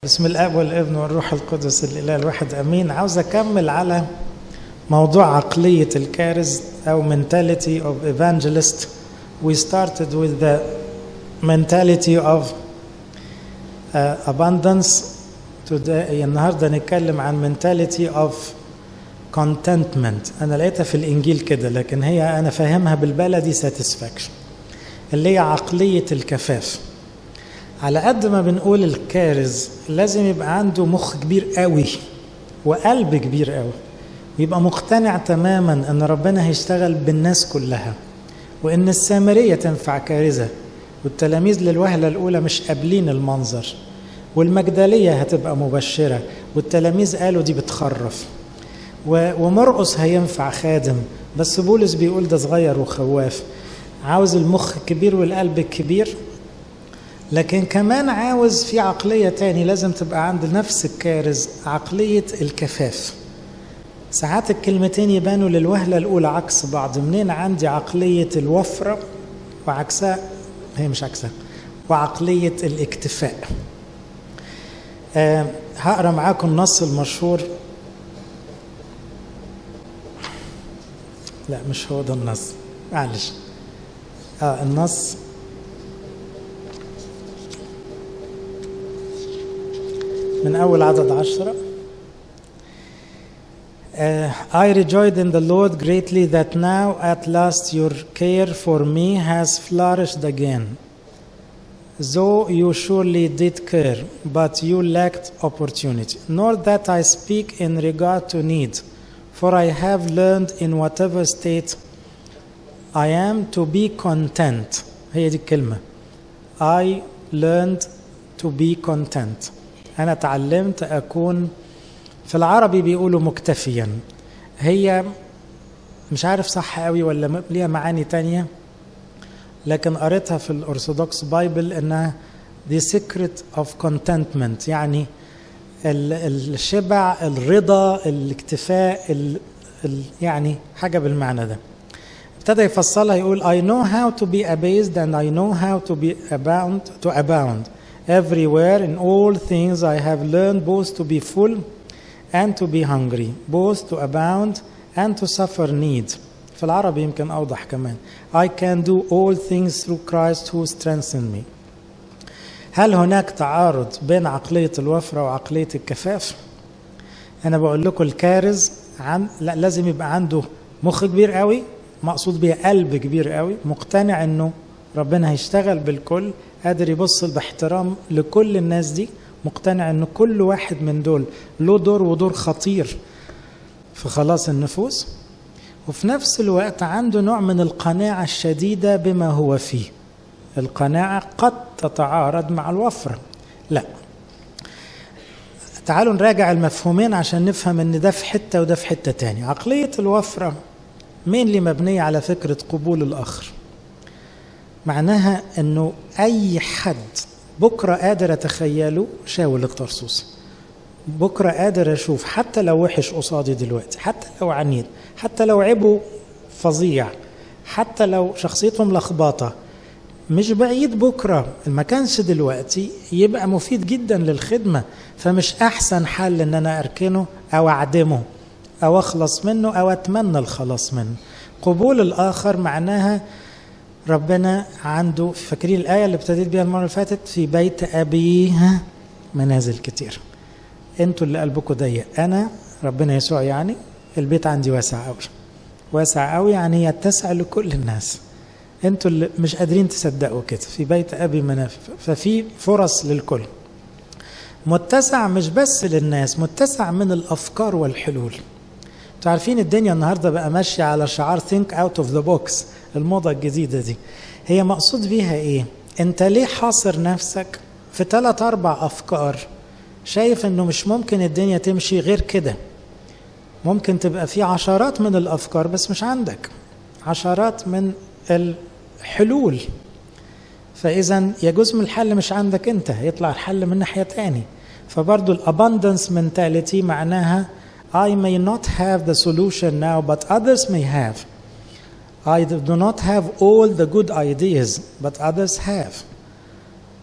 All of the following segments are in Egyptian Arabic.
بسم الاب والابن والروح القدس الاله الواحد امين عاوز اكمل على موضوع عقليه الكارز او mentality of evangelist we started with the mentality of uh, abundance today النهارده نتكلم عن mentality of contentment انا لقيتها في الانجيل كده لكن هي انا فاهمها بالبلدي satisfaction اللي هي عقليه الكفاف على قد ما بنقول الكارز لازم يبقى عنده مخ كبير قوي وقلب كبير قوي ويبقى مقتنع تماما ان ربنا هيشتغل بالناس كلها وان السامريه تنفع كارزه والتلاميذ للوهله الاولى مش قابلين المنظر والمجدليه هتبقى مبشره والتلاميذ قالوا دي بتخرف ومرقص هينفع خادم بس بولس بيقول ده صغير وخواف عاوز المخ الكبير والقلب الكبير لكن كمان عاوز في عقلية تاني لازم تبقى عند نفس الكارز عقلية الكفاف ساعات الكلمتين يبانوا للوهلة الأولى عكس بعض منين عندي عقلية الوفرة وعكسها هي مش عكسها وعقلية الاكتفاء أه هقرا معاكم النص المشهور لا مش هو ده النص معلش اه النص من أول عدد عشرة uh, I rejoiced in the Lord greatly that now at last your care for me has flourished again. Though you surely did care, but you lacked opportunity. Nor that I speak in regard to need, for I have learned in whatever state I am to be content. هي دي الكلمة. I learned to be content. أنا تعلمت أكون في العربي بيقولوا مكتفيا هي مش عارف صح قوي ولا ليها معاني تانية لكن قريتها في الأرثوذكس بايبل إنها the secret of contentment يعني الشبع الرضا الاكتفاء ال ال يعني حاجة بالمعنى ده ابتدى يفصلها يقول I know how to be abased and I know how to be abound to abound Everywhere in all things I have learned both to be full and to be hungry, both to abound and to suffer need. في العربي يمكن أوضح كمان. I can do all things through Christ who strengthens me. هل هناك تعارض بين عقلية الوفرة وعقلية الكفاف؟ أنا بقول لكم الكارز عن لا لازم يبقى عنده مخ كبير قوي مقصود بيه قلب كبير قوي مقتنع إنه ربنا هيشتغل بالكل قادر يبص باحترام لكل الناس دي مقتنع ان كل واحد من دول له دور ودور خطير في خلاص النفوس وفي نفس الوقت عنده نوع من القناعة الشديدة بما هو فيه القناعة قد تتعارض مع الوفرة لا تعالوا نراجع المفهومين عشان نفهم ان ده في حتة وده في حتة تاني عقلية الوفرة مين اللي مبنية على فكرة قبول الآخر معناها انه اي حد بكره قادر اتخيله شاول الطرسوس بكره قادر اشوف حتى لو وحش قصادي دلوقتي حتى لو عنيد حتى لو عيبه فظيع حتى لو شخصيته ملخبطه مش بعيد بكره ما كانش دلوقتي يبقى مفيد جدا للخدمه فمش احسن حل ان انا اركنه او اعدمه او اخلص منه او اتمنى الخلاص منه قبول الاخر معناها ربنا عنده فاكرين الآية اللي ابتديت بيها المرة اللي فاتت في بيت أبي منازل كتير انتوا اللي قلبكم ضيق أنا ربنا يسوع يعني البيت عندي واسع قوي واسع قوي يعني يتسع لكل الناس انتوا اللي مش قادرين تصدقوا كده في بيت أبي منافع ففي فرص للكل متسع مش بس للناس متسع من الأفكار والحلول انتوا عارفين الدنيا النهارده بقى ماشيه على شعار think out of the box الموضة الجديدة دي هي مقصود بيها ايه انت ليه حاصر نفسك في ثلاث اربع افكار شايف انه مش ممكن الدنيا تمشي غير كده ممكن تبقى في عشرات من الافكار بس مش عندك عشرات من الحلول فاذا يجوز من الحل مش عندك انت يطلع الحل من ناحيه تاني فبرضو الاباندنس mentality معناها I may not have the solution now but others may have I do not have all the good ideas but others have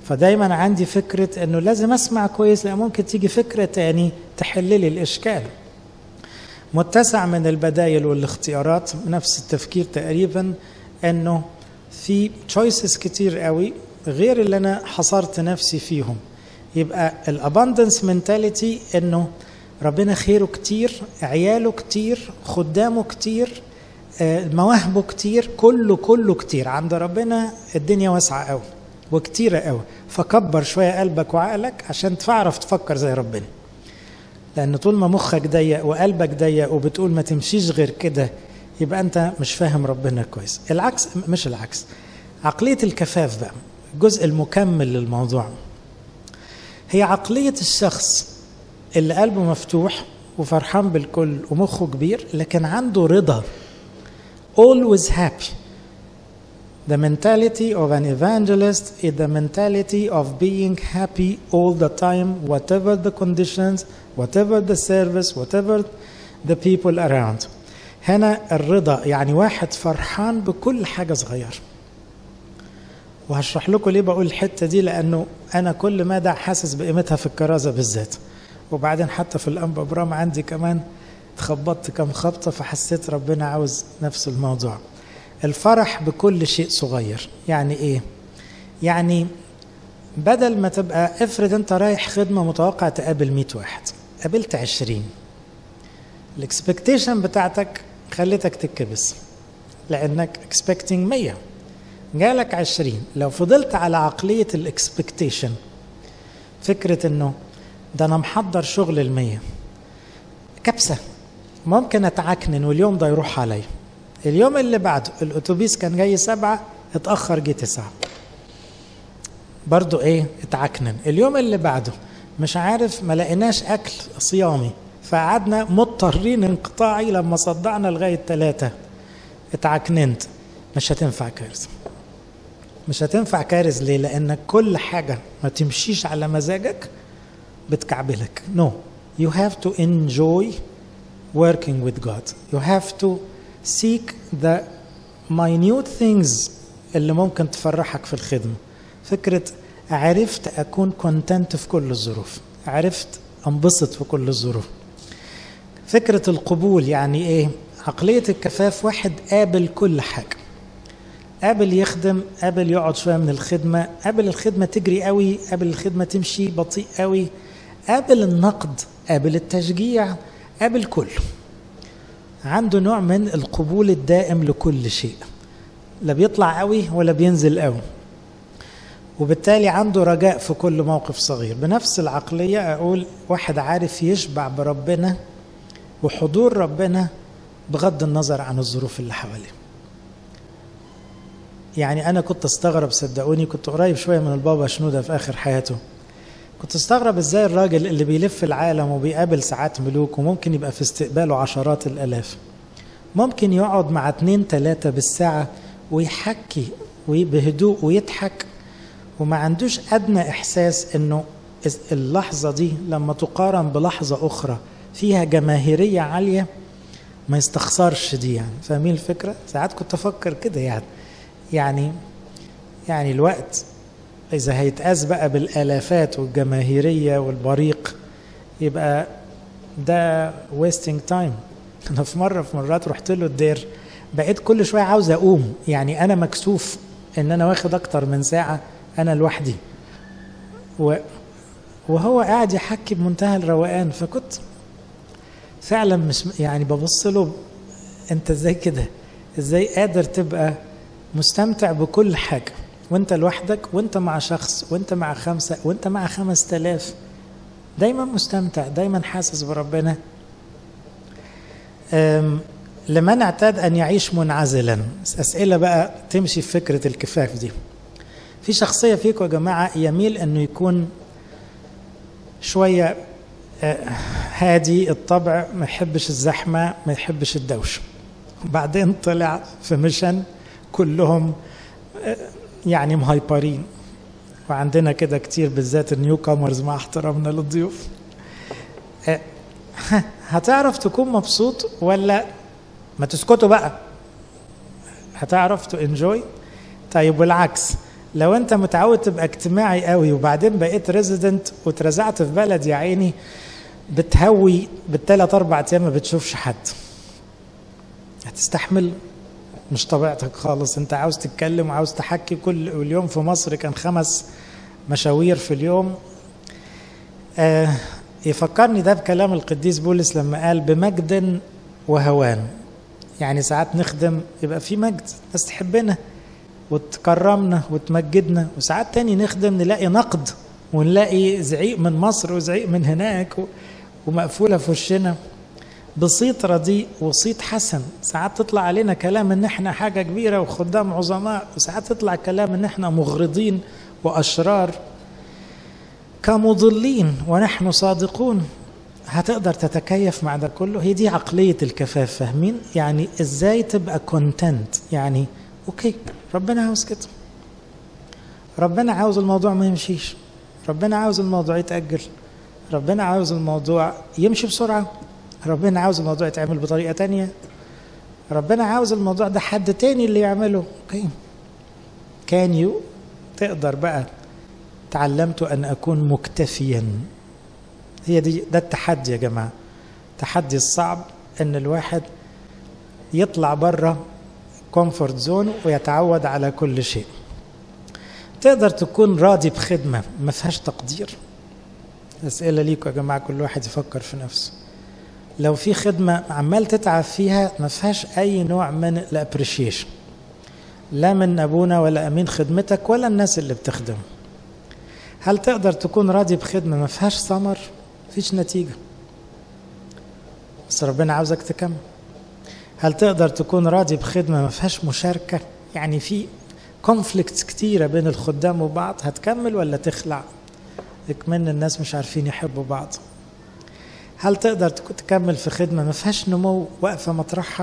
فدايما عندي فكرة انه لازم اسمع كويس لان ممكن تيجي فكرة تاني تحل لي الاشكال متسع من البدايل والاختيارات نفس التفكير تقريبا انه في تشويسز كتير قوي غير اللي انا حصرت نفسي فيهم يبقى الاباندنس منتاليتي انه ربنا خيره كتير عياله كتير خدامه كتير مواهبه كتير كله كله كتير عند ربنا الدنيا واسعة قوي وكتيرة قوي فكبر شوية قلبك وعقلك عشان تعرف تفكر زي ربنا لأن طول ما مخك ضيق وقلبك ضيق وبتقول ما تمشيش غير كده يبقى أنت مش فاهم ربنا كويس العكس مش العكس عقلية الكفاف بقى الجزء المكمل للموضوع هي عقلية الشخص اللي قلبه مفتوح وفرحان بالكل ومخه كبير لكن عنده رضا always happy the mentality of an evangelist is the mentality of being happy all the time whatever the conditions whatever the service whatever the people around هنا الرضا يعني واحد فرحان بكل حاجة صغيرة وهشرح لكم ليه بقول الحتة دي لأنه أنا كل مدى حاسس بقيمتها في الكرازة بالذات وبعدين حتى في الأنبا برام عندي كمان اتخبطت كم خبطة فحسيت ربنا عاوز نفس الموضوع الفرح بكل شيء صغير يعني ايه يعني بدل ما تبقى افرض انت رايح خدمة متوقع تقابل 100 واحد قابلت 20 الاكسبكتيشن بتاعتك خلتك تتكبس لانك اكسبكتنج 100 جالك 20 لو فضلت على عقلية الاكسبكتيشن فكرة انه ده انا محضر شغل المية كبسة ممكن اتعكنن واليوم ده يروح عليا اليوم اللي بعده الاتوبيس كان جاي سبعة اتأخر جه تسعة برضو ايه اتعكنن اليوم اللي بعده مش عارف ما لقيناش اكل صيامي فقعدنا مضطرين انقطاعي لما صدعنا لغاية ثلاثة اتعكننت مش هتنفع كارثة مش هتنفع كارث ليه لانك كل حاجة ما تمشيش على مزاجك بتكعبلك no you have to enjoy working with God you have to seek the minute things اللي ممكن تفرحك في الخدمة فكرة عرفت أكون كونتنت في كل الظروف عرفت أنبسط في كل الظروف فكرة القبول يعني إيه عقلية الكفاف واحد قابل كل حاجة قابل يخدم قابل يقعد شوية من الخدمة قابل الخدمة تجري قوي قابل الخدمة تمشي بطيء قوي قابل النقد قابل التشجيع قابل كله عنده نوع من القبول الدائم لكل شيء لا بيطلع قوي ولا بينزل قوي وبالتالي عنده رجاء في كل موقف صغير بنفس العقلية أقول واحد عارف يشبع بربنا وحضور ربنا بغض النظر عن الظروف اللي حواليه يعني أنا كنت استغرب صدقوني كنت قريب شوية من البابا شنودة في آخر حياته كنت استغرب ازاي الراجل اللي بيلف العالم وبيقابل ساعات ملوك وممكن يبقى في استقباله عشرات الالاف ممكن يقعد مع اتنين تلاتة بالساعة ويحكي بهدوء ويضحك وما عندوش ادنى احساس انه اللحظة دي لما تقارن بلحظة اخرى فيها جماهيرية عالية ما يستخسرش دي يعني فاهمين الفكرة؟ ساعات كنت افكر كده يعني يعني يعني الوقت إذا هيتقاس بقى بالآلافات والجماهيرية والبريق يبقى ده ويستنج تايم أنا في مرة في مرات رحت له الدير بقيت كل شوية عاوز أقوم يعني أنا مكسوف إن أنا واخد أكتر من ساعة أنا لوحدي و وهو قاعد يحكي بمنتهى الروقان فكنت فعلا مش يعني ببص له انت ازاي كده ازاي قادر تبقى مستمتع بكل حاجه وانت لوحدك وانت مع شخص وانت مع خمسة وانت مع خمس تلاف دايما مستمتع دايما حاسس بربنا لمن اعتاد أن يعيش منعزلا أسئلة بقى تمشي في فكرة الكفاف دي في شخصية فيكم يا جماعة يميل أنه يكون شوية هادي الطبع ما يحبش الزحمة ما يحبش الدوشة وبعدين طلع في ميشن كلهم يعني مهايبرين وعندنا كده كتير بالذات النيو كامرز مع احترامنا للضيوف هتعرف تكون مبسوط ولا ما تسكتوا بقى هتعرف تو انجوي طيب والعكس لو انت متعود تبقى اجتماعي قوي وبعدين بقيت ريزيدنت واترزعت في بلد يا عيني بتهوي بالثلاث اربع ايام ما بتشوفش حد هتستحمل مش طبيعتك خالص انت عاوز تتكلم وعاوز تحكي كل اليوم في مصر كان خمس مشاوير في اليوم آه يفكرني ده بكلام القديس بولس لما قال بمجد وهوان يعني ساعات نخدم يبقى في مجد ناس تحبنا وتكرمنا وتمجدنا وساعات تاني نخدم نلاقي نقد ونلاقي زعيق من مصر وزعيق من هناك ومقفولة في وشنا بصيت رديء وصيت حسن ساعات تطلع علينا كلام ان احنا حاجة كبيرة وخدام عظماء وساعات تطلع كلام ان احنا مغرضين واشرار كمضلين ونحن صادقون هتقدر تتكيف مع ده كله هي دي عقلية الكفاف فاهمين يعني ازاي تبقى كونتنت يعني اوكي ربنا عاوز كده ربنا عاوز الموضوع ما يمشيش ربنا عاوز الموضوع يتأجل ربنا عاوز الموضوع يمشي بسرعة ربنا عاوز الموضوع يتعمل بطريقة تانية ربنا عاوز الموضوع ده حد تاني اللي يعمله اوكي كان يو تقدر بقى تعلمت أن أكون مكتفيا هي دي ده التحدي يا جماعة التحدي الصعب أن الواحد يطلع بره كومفورت زون ويتعود على كل شيء تقدر تكون راضي بخدمة ما فيهاش تقدير أسئلة ليكم يا جماعة كل واحد يفكر في نفسه لو في خدمة عمال تتعب فيها ما فيهاش أي نوع من الابريشيشن لا من أبونا ولا أمين خدمتك ولا الناس اللي بتخدم هل تقدر تكون راضي بخدمة ما فيهاش ثمر فيش نتيجة بس ربنا عاوزك تكمل هل تقدر تكون راضي بخدمة ما فيهاش مشاركة يعني في كونفليكتس كتيرة بين الخدام وبعض هتكمل ولا تخلع اكمن الناس مش عارفين يحبوا بعض هل تقدر تكمل في خدمة ما فيهاش نمو واقفة مطرحها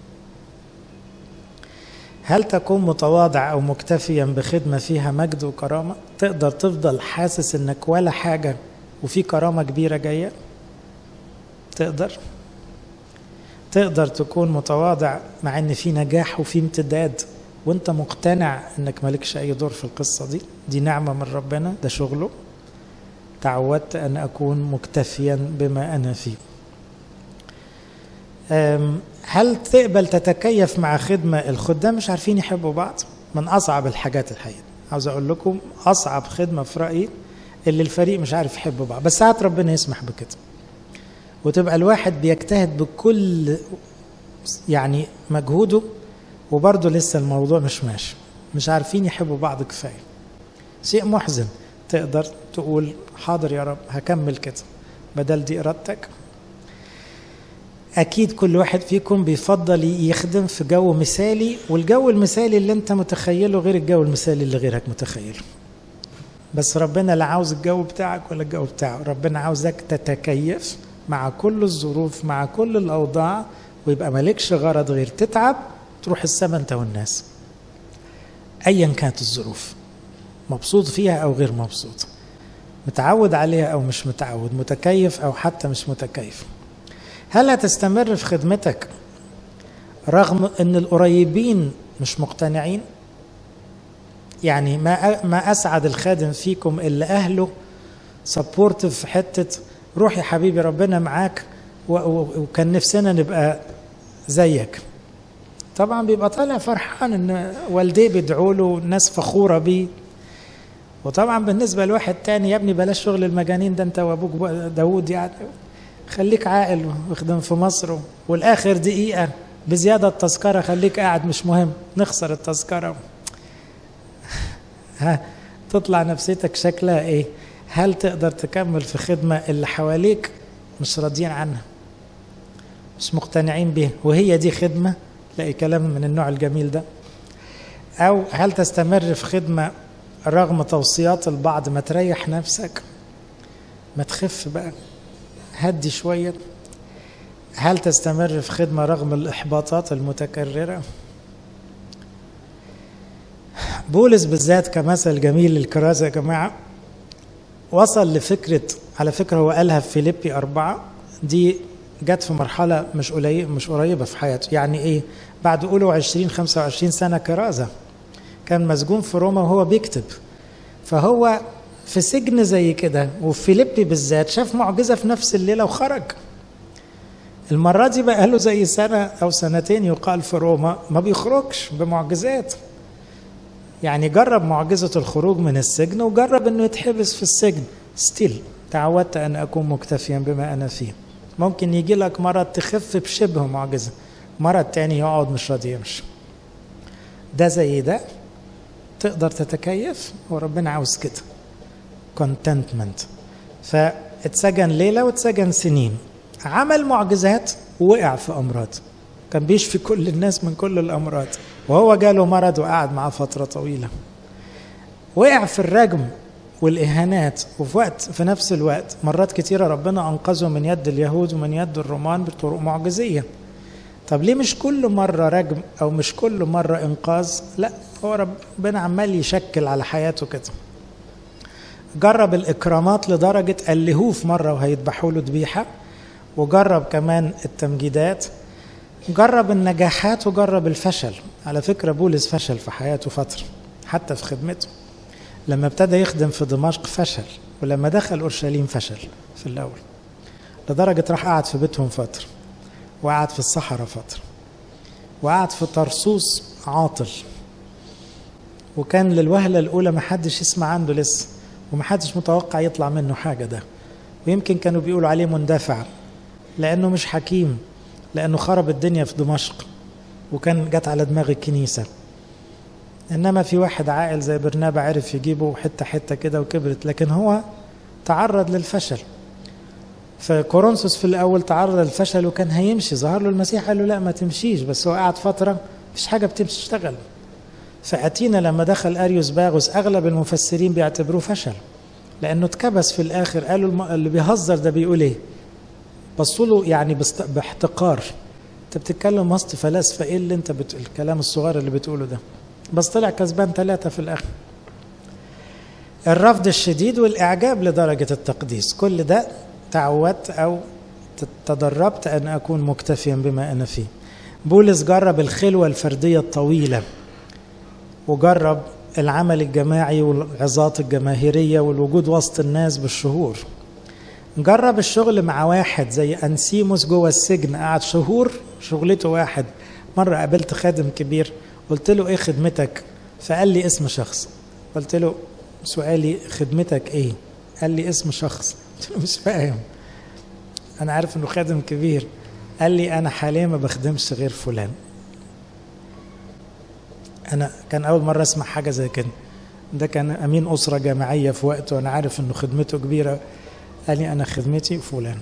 هل تكون متواضع أو مكتفيا بخدمة فيها مجد وكرامة تقدر تفضل حاسس انك ولا حاجة وفي كرامة كبيرة جاية تقدر تقدر تكون متواضع مع ان في نجاح وفي امتداد وانت مقتنع انك مالكش اي دور في القصة دي دي نعمة من ربنا ده شغله تعودت ان اكون مكتفيا بما انا فيه هل تقبل تتكيف مع خدمة الخدام مش عارفين يحبوا بعض من أصعب الحاجات الحقيقة عاوز أقول لكم أصعب خدمة في رأيي اللي الفريق مش عارف يحب بعض بس ساعات ربنا يسمح بكده وتبقى الواحد بيجتهد بكل يعني مجهوده وبرضه لسه الموضوع مش ماشي مش عارفين يحبوا بعض كفاية شيء محزن تقدر تقول حاضر يا رب هكمل كده بدل دي إرادتك أكيد كل واحد فيكم بيفضل يخدم في جو مثالي والجو المثالي اللي أنت متخيله غير الجو المثالي اللي غيرك متخيله بس ربنا لا عاوز الجو بتاعك ولا الجو بتاعه ربنا عاوزك تتكيف مع كل الظروف مع كل الأوضاع ويبقى مالكش غرض غير تتعب تروح السما أنت والناس أيا كانت الظروف مبسوط فيها أو غير مبسوط متعود عليها أو مش متعود متكيف أو حتى مش متكيف هل هتستمر في خدمتك رغم ان القريبين مش مقتنعين يعني ما ما اسعد الخادم فيكم اللي اهله سبورتيف في حته روح يا حبيبي ربنا معاك وكان نفسنا نبقى زيك طبعا بيبقى طالع فرحان ان والديه بيدعوا له ناس فخوره بيه وطبعا بالنسبه لواحد تاني يا ابني بلاش شغل المجانين ده انت وابوك داوود يعني خليك عاقل واخدم في مصر والاخر دقيقه بزياده التذكره خليك قاعد مش مهم نخسر التذكره ها تطلع نفسيتك شكلها ايه هل تقدر تكمل في خدمه اللي حواليك مش راضيين عنها مش مقتنعين بيها وهي دي خدمه تلاقي كلام من النوع الجميل ده او هل تستمر في خدمه رغم توصيات البعض ما تريح نفسك ما تخف بقى هدي شوية هل تستمر في خدمة رغم الإحباطات المتكررة بولس بالذات كمثل جميل للكرازة يا جماعة وصل لفكرة على فكرة هو قالها في فيليبي أربعة دي جت في مرحلة مش قليل مش قريبة في حياته يعني إيه بعد قوله 20 25 سنة كرازة كان مسجون في روما وهو بيكتب فهو في سجن زي كده وفي فيليبي بالذات شاف معجزة في نفس الليلة وخرج المرة دي بقى له زي سنة أو سنتين يقال في روما ما بيخرجش بمعجزات يعني جرب معجزة الخروج من السجن وجرب انه يتحبس في السجن ستيل تعودت ان اكون مكتفيا بما انا فيه ممكن يجي لك مرض تخف بشبه معجزة مرض تاني يقعد مش راضي يمشي ده زي ده تقدر تتكيف وربنا عاوز كده contentment فاتسجن ليلة واتسجن سنين عمل معجزات ووقع في أمراض كان بيشفي كل الناس من كل الأمراض وهو جاله مرض وقعد معاه فترة طويلة وقع في الرجم والإهانات وفي وقت في نفس الوقت مرات كتيرة ربنا أنقذه من يد اليهود ومن يد الرومان بطرق معجزية طب ليه مش كل مرة رجم أو مش كل مرة إنقاذ لا هو ربنا عمال يشكل على حياته كده جرب الإكرامات لدرجة ألهوه في مرة وهيذبحوا له ذبيحة وجرب كمان التمجيدات جرب النجاحات وجرب الفشل على فكرة بولس فشل في حياته فترة حتى في خدمته لما ابتدى يخدم في دمشق فشل ولما دخل أورشليم فشل في الأول لدرجة راح قعد في بيتهم فترة وقعد في الصحراء فترة وقعد في طرسوس عاطل وكان للوهلة الأولى محدش يسمع عنده لسه ومحدش متوقع يطلع منه حاجة ده ويمكن كانوا بيقولوا عليه مندفع لأنه مش حكيم لأنه خرب الدنيا في دمشق وكان جت على دماغ الكنيسة إنما في واحد عاقل زي برنابا عرف يجيبه حتة حتة كده وكبرت لكن هو تعرض للفشل فكورنثوس في الأول تعرض للفشل وكان هيمشي ظهر له المسيح قال له لا ما تمشيش بس هو قعد فترة مفيش حاجة بتشتغل فأتينا لما دخل أريوس باغوس أغلب المفسرين بيعتبروه فشل لأنه اتكبس في الآخر قالوا اللي بيهزر ده بيقول إيه بصوا له يعني بست... باحتقار انت بتتكلم مصط فلاسفه ايه اللي انت بت... الكلام الصغير اللي بتقوله ده بس طلع كسبان ثلاثه في الاخر الرفض الشديد والاعجاب لدرجه التقديس كل ده تعودت او تدربت ان اكون مكتفيا بما انا فيه بولس جرب الخلوه الفرديه الطويله وجرب العمل الجماعي والعظات الجماهيريه والوجود وسط الناس بالشهور جرب الشغل مع واحد زي انسيموس جوه السجن قعد شهور شغلته واحد مره قابلت خادم كبير قلت له ايه خدمتك فقال لي اسم شخص قلت له سؤالي خدمتك ايه قال لي اسم شخص قلت له مش فاهم انا عارف انه خادم كبير قال لي انا حاليا ما بخدمش غير فلان انا كان اول مره اسمع حاجه زي كده ده كان امين اسره جامعيه في وقته وانا عارف انه خدمته كبيره قال لي انا خدمتي فلان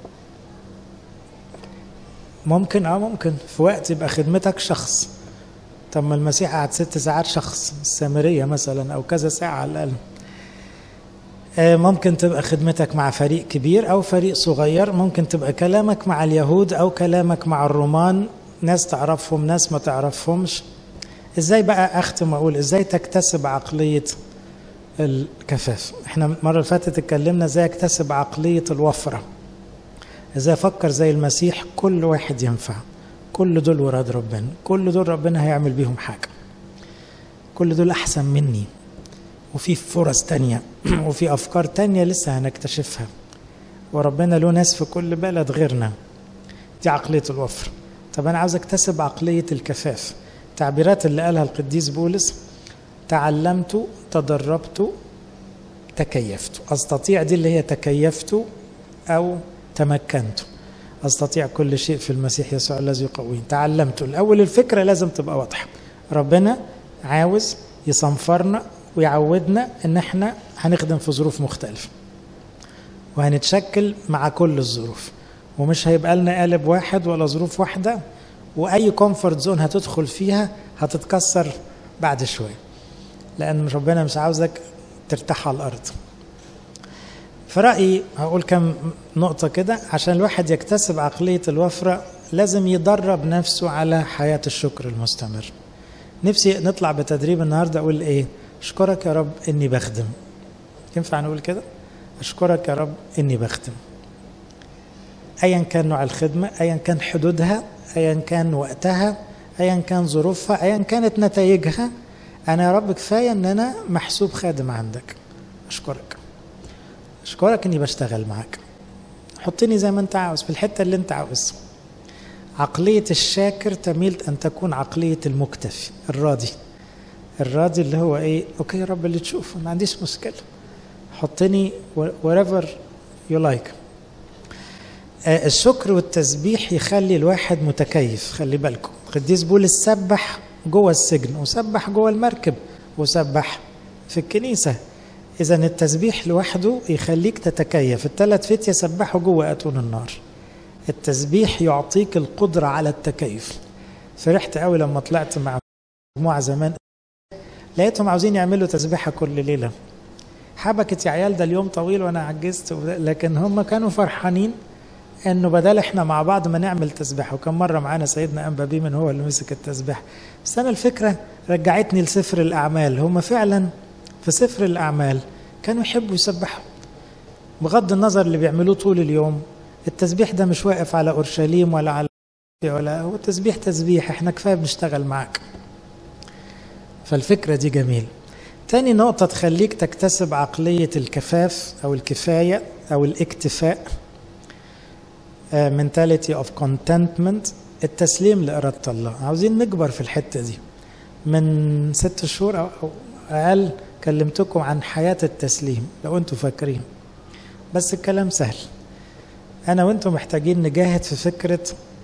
ممكن اه ممكن في وقت يبقى خدمتك شخص طب ما المسيح قعد ست ساعات شخص السامرية مثلا أو كذا ساعة على الأقل آه ممكن تبقى خدمتك مع فريق كبير أو فريق صغير ممكن تبقى كلامك مع اليهود أو كلامك مع الرومان ناس تعرفهم ناس ما تعرفهمش ازاي بقى اختم واقول ازاي تكتسب عقليه الكفاف احنا المره اللي فاتت اتكلمنا ازاي اكتسب عقليه الوفره ازاي افكر زي المسيح كل واحد ينفع كل دول ولاد ربنا كل دول ربنا هيعمل بيهم حاجه كل دول احسن مني وفي فرص تانية وفي افكار تانية لسه هنكتشفها وربنا له ناس في كل بلد غيرنا دي عقليه الوفر طب انا عاوز اكتسب عقليه الكفاف التعبيرات اللي قالها القديس بولس تعلمت تدربت تكيفت استطيع دي اللي هي تكيفت او تمكنت استطيع كل شيء في المسيح يسوع الذي يقويني تعلمت الاول الفكره لازم تبقى واضحه ربنا عاوز يصنفرنا ويعودنا ان احنا هنخدم في ظروف مختلفه وهنتشكل مع كل الظروف ومش هيبقى لنا قالب واحد ولا ظروف واحده واي كومفورت زون هتدخل فيها هتتكسر بعد شويه لان ربنا مش عاوزك ترتاح على الارض في رايي هقول كم نقطه كده عشان الواحد يكتسب عقليه الوفره لازم يدرب نفسه على حياه الشكر المستمر نفسي نطلع بتدريب النهارده اقول ايه اشكرك يا رب اني بخدم ينفع نقول كده اشكرك يا رب اني بخدم ايا كان نوع الخدمه ايا كان حدودها ايا كان وقتها ايا كان ظروفها ايا كانت نتائجها انا يا رب كفايه ان انا محسوب خادم عندك اشكرك اشكرك اني بشتغل معاك حطني زي ما انت عاوز في الحته اللي انت عاوزها عقليه الشاكر تميل ان تكون عقليه المكتفي الراضي الراضي اللي هو ايه اوكي يا رب اللي تشوفه ما عنديش مشكله حطني wherever you like آه الشكر والتسبيح يخلي الواحد متكيف خلي بالكم قديس بولس سبح جوه السجن وسبح جوه المركب وسبح في الكنيسة إذا التسبيح لوحده يخليك تتكيف الثلاث فتية سبحوا جوه أتون النار التسبيح يعطيك القدرة على التكيف فرحت قوي لما طلعت مع مجموعة زمان لقيتهم عاوزين يعملوا تسبيحة كل ليلة حبكت يا عيال ده اليوم طويل وانا عجزت لكن هم كانوا فرحانين انه بدل احنا مع بعض ما نعمل تسبيحه وكم مره معانا سيدنا انبا بيمن هو اللي مسك التسبيح بس انا الفكره رجعتني لسفر الاعمال هم فعلا في سفر الاعمال كانوا يحبوا يسبحوا بغض النظر اللي بيعملوه طول اليوم التسبيح ده مش واقف على اورشليم ولا على ولا هو تسبيح تسبيح احنا كفايه بنشتغل معاك فالفكره دي جميل تاني نقطة تخليك تكتسب عقلية الكفاف أو الكفاية أو الاكتفاء mentality of contentment التسليم لإرادة الله عاوزين نكبر في الحتة دي من ست شهور أو أقل كلمتكم عن حياة التسليم لو أنتم فاكرين بس الكلام سهل أنا وأنتم محتاجين نجاهد في فكرة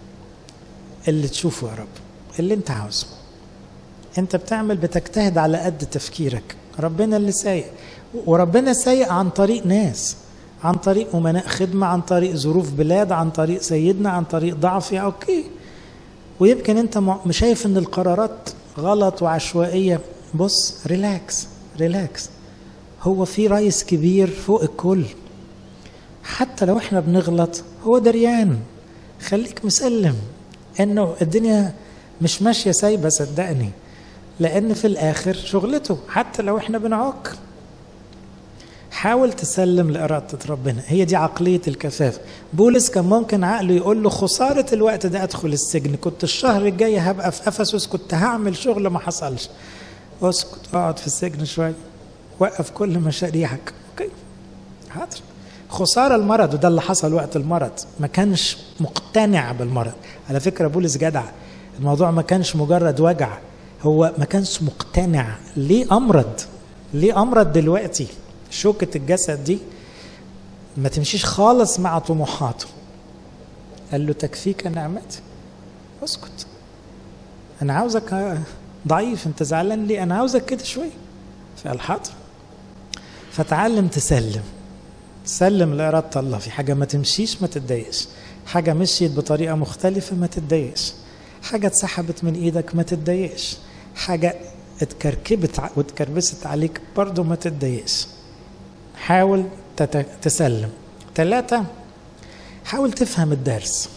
اللي تشوفه يا رب اللي أنت عاوزه أنت بتعمل بتجتهد على قد تفكيرك ربنا اللي سايق وربنا سايق عن طريق ناس عن طريق أمناء خدمة عن طريق ظروف بلاد عن طريق سيدنا عن طريق ضعفي أوكي ويمكن أنت مش شايف أن القرارات غلط وعشوائية بص ريلاكس ريلاكس هو في رئيس كبير فوق الكل حتى لو احنا بنغلط هو دريان خليك مسلم انه الدنيا مش ماشيه سايبه صدقني لان في الاخر شغلته حتى لو احنا بنعك حاول تسلم لإرادة ربنا هي دي عقلية الكفاف بولس كان ممكن عقله يقول له خسارة الوقت ده أدخل السجن كنت الشهر الجاي هبقى في أفسس كنت هعمل شغل ما حصلش اسكت اقعد في السجن شوية وقف كل مشاريعك اوكي حاضر خسارة المرض وده اللي حصل وقت المرض ما كانش مقتنع بالمرض على فكرة بولس جدع الموضوع ما كانش مجرد وجع هو ما كانش مقتنع ليه أمرض ليه أمرض دلوقتي شوكة الجسد دي ما تمشيش خالص مع طموحاته قال له تكفيك نعمتي اسكت انا عاوزك ضعيف انت زعلان ليه انا عاوزك كده شويه فقال حاضر فتعلم تسلم سلم لإرادة الله في حاجة ما تمشيش ما تتضايقش حاجة مشيت بطريقة مختلفة ما تتضايقش حاجة اتسحبت من ايدك ما تتضايقش حاجة اتكركبت واتكربست عليك برضه ما تتضايقش حاول تسلم ثلاثة حاول تفهم الدرس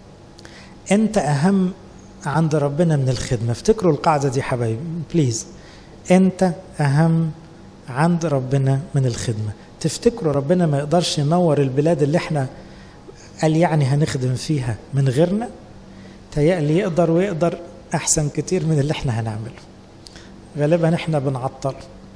انت اهم عند ربنا من الخدمة افتكروا القاعدة دي حبايبي بليز انت اهم عند ربنا من الخدمة تفتكروا ربنا ما يقدرش ينور البلاد اللي احنا قال يعني هنخدم فيها من غيرنا تيألي يقدر ويقدر احسن كتير من اللي احنا هنعمله غالبا احنا بنعطل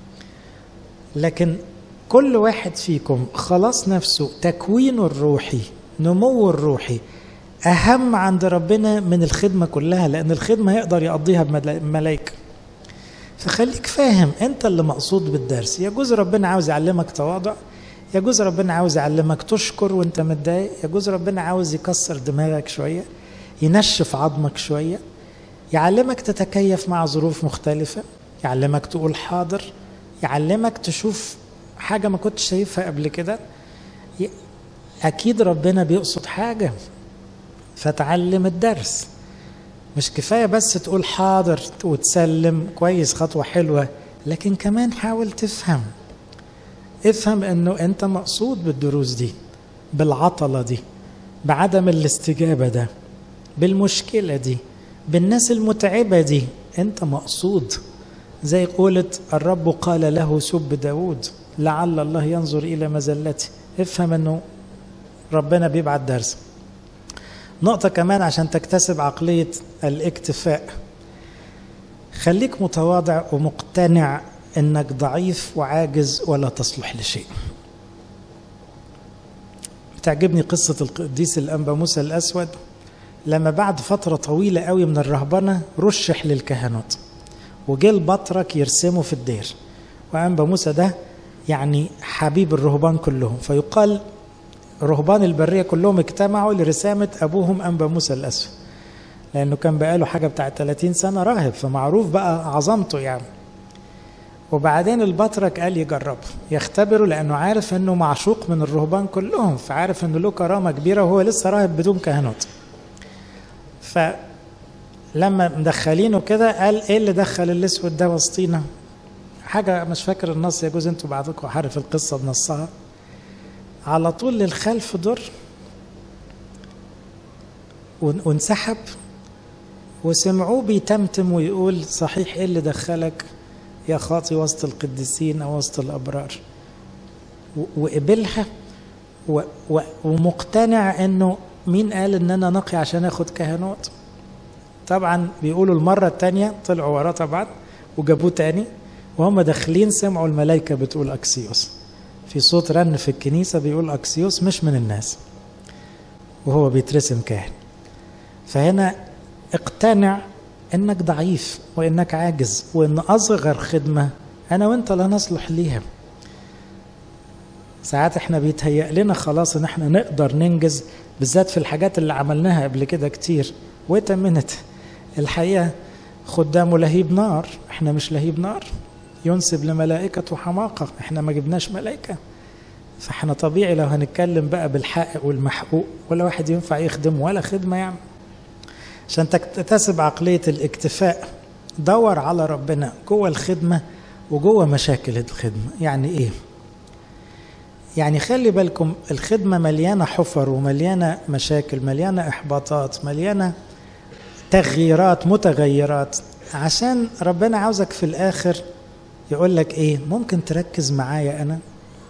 لكن كل واحد فيكم خلاص نفسه تكوينه الروحي نموه الروحي أهم عند ربنا من الخدمة كلها لأن الخدمة يقدر يقضيها بملائكة فخليك فاهم أنت اللي مقصود بالدرس يجوز ربنا عاوز يعلمك تواضع يجوز ربنا عاوز يعلمك تشكر وانت متضايق يجوز ربنا عاوز يكسر دماغك شوية ينشف عظمك شوية يعلمك تتكيف مع ظروف مختلفة يعلمك تقول حاضر يعلمك تشوف حاجة ما كنتش شايفها قبل كده أكيد ربنا بيقصد حاجة فتعلم الدرس مش كفاية بس تقول حاضر وتسلم كويس خطوة حلوة لكن كمان حاول تفهم افهم انه انت مقصود بالدروس دي بالعطلة دي بعدم الاستجابة ده بالمشكلة دي بالناس المتعبة دي انت مقصود زي قولت الرب قال له سب داود لعل الله ينظر إلى مزلتي افهم أنه ربنا بيبعت درس نقطة كمان عشان تكتسب عقلية الاكتفاء خليك متواضع ومقتنع انك ضعيف وعاجز ولا تصلح لشيء بتعجبني قصة القديس الأنبا موسى الأسود لما بعد فترة طويلة قوي من الرهبنة رشح للكهنوت وجه البطرك يرسمه في الدير وأنبا موسى ده يعني حبيب الرهبان كلهم فيقال رهبان البرية كلهم اجتمعوا لرسامة أبوهم أنبا موسى الأسود لأنه كان بقاله حاجة بتاع 30 سنة راهب فمعروف بقى عظمته يعني وبعدين البطرك قال يجربه يختبره لأنه عارف أنه معشوق من الرهبان كلهم فعارف أنه له كرامة كبيرة وهو لسه راهب بدون كهنوت فلما مدخلينه كده قال ايه اللي دخل الاسود ده وسطينا حاجة مش فاكر النص يجوز انتوا بعضكم عارف القصة بنصها على طول للخلف در وانسحب وسمعوه بيتمتم ويقول صحيح ايه اللي دخلك يا خاطي وسط القديسين او وسط الابرار وقبلها ومقتنع انه مين قال ان انا نقي عشان اخد كهنوت طبعا بيقولوا المره الثانيه طلعوا وراه طبعا وجابوه تاني وهم داخلين سمعوا الملائكه بتقول اكسيوس في صوت رن في الكنيسه بيقول اكسيوس مش من الناس وهو بيترسم كاهن فهنا اقتنع انك ضعيف وانك عاجز وان اصغر خدمه انا وانت لا نصلح ليها ساعات احنا بيتهيأ لنا خلاص ان احنا نقدر ننجز بالذات في الحاجات اللي عملناها قبل كده كتير وتمنت الحقيقه خدامه لهيب نار احنا مش لهيب نار ينسب لملائكة حماقة احنا ما جبناش ملائكة فاحنا طبيعي لو هنتكلم بقى بالحق والمحقوق ولا واحد ينفع يخدم ولا خدمة يعني عشان تكتسب عقلية الاكتفاء دور على ربنا جوه الخدمة وجوه مشاكل الخدمة يعني ايه يعني خلي بالكم الخدمة مليانة حفر ومليانة مشاكل مليانة إحباطات مليانة تغييرات متغيرات عشان ربنا عاوزك في الآخر يقول لك إيه ممكن تركز معايا أنا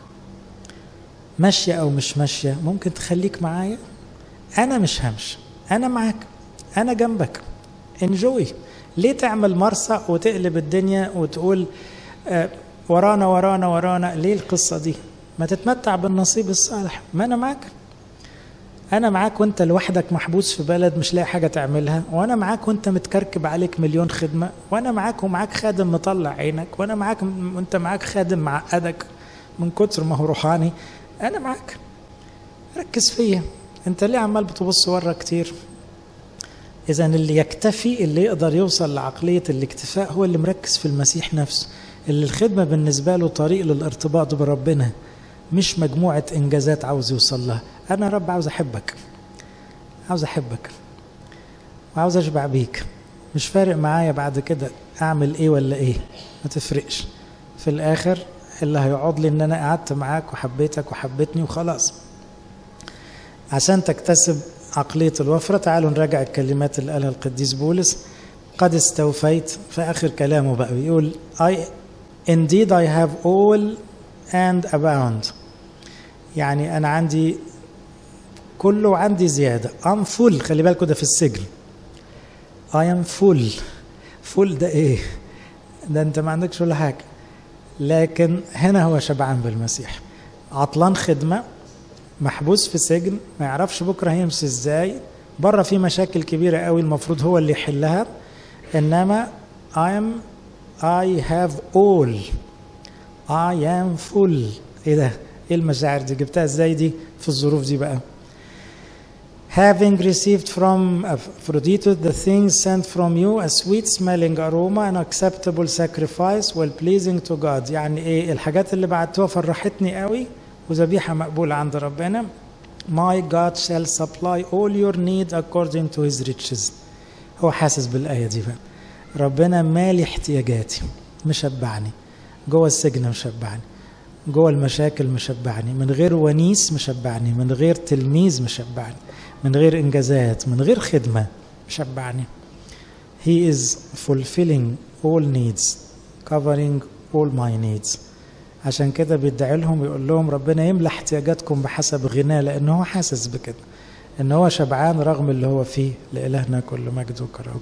ماشية أو مش ماشية ممكن تخليك معايا أنا مش همشي أنا معاك أنا جنبك انجوي ليه تعمل مرسى وتقلب الدنيا وتقول آه ورانا ورانا ورانا ليه القصة دي ما تتمتع بالنصيب الصالح ما أنا معاك أنا معاك وأنت لوحدك محبوس في بلد مش لاقي حاجة تعملها وأنا معاك وأنت متكركب عليك مليون خدمة وأنا معاك ومعاك خادم مطلع عينك وأنا معاك وأنت معاك خادم معقدك من كتر ما هو روحاني أنا معاك ركز فيا أنت ليه عمال بتبص ورا كتير إذا اللي يكتفي اللي يقدر يوصل لعقلية الاكتفاء هو اللي مركز في المسيح نفسه اللي الخدمة بالنسبة له طريق للارتباط بربنا مش مجموعة إنجازات عاوز يوصل لها أنا رب عاوز أحبك عاوز أحبك وعاوز أشبع بيك مش فارق معايا بعد كده أعمل إيه ولا إيه ما تفرقش في الآخر اللي هيقعد لي إن أنا قعدت معاك وحبيتك وحبيتني وخلاص عشان تكتسب عقلية الوفرة تعالوا نراجع الكلمات اللي قالها القديس بولس قد استوفيت في آخر كلامه بقى بيقول I indeed I have all and abound يعني أنا عندي كله وعندي زيادة I'm full خلي بالكوا ده في السجن I am full full ده إيه ده أنت ما عندكش ولا حاجة لكن هنا هو شبعان بالمسيح عطلان خدمة محبوس في سجن ما يعرفش بكرة هيمشي ازاي بره في مشاكل كبيرة قوي المفروض هو اللي يحلها إنما I am I have all I am full ايه ده ايه المشاعر دي جبتها ازاي دي في الظروف دي بقى having received from Aphrodite the things sent from you a sweet smelling aroma and acceptable sacrifice well pleasing to God يعني ايه الحاجات اللي بعتوها فرحتني قوي وذبيحة مقبولة عند ربنا My God shall supply all your need according to his riches هو حاسس بالآية دي بقى ربنا مالي احتياجاتي مشبعني جوه السجن مشبعني جوه المشاكل مشبعني من غير ونيس مشبعني من غير تلميذ مشبعني من غير انجازات من غير خدمه مشبعني He is fulfilling all needs covering all my needs عشان كده بيدعي لهم يقول لهم ربنا يملى احتياجاتكم بحسب غناه لان هو حاسس بكده ان هو شبعان رغم اللي هو فيه لالهنا كل مجد وكرم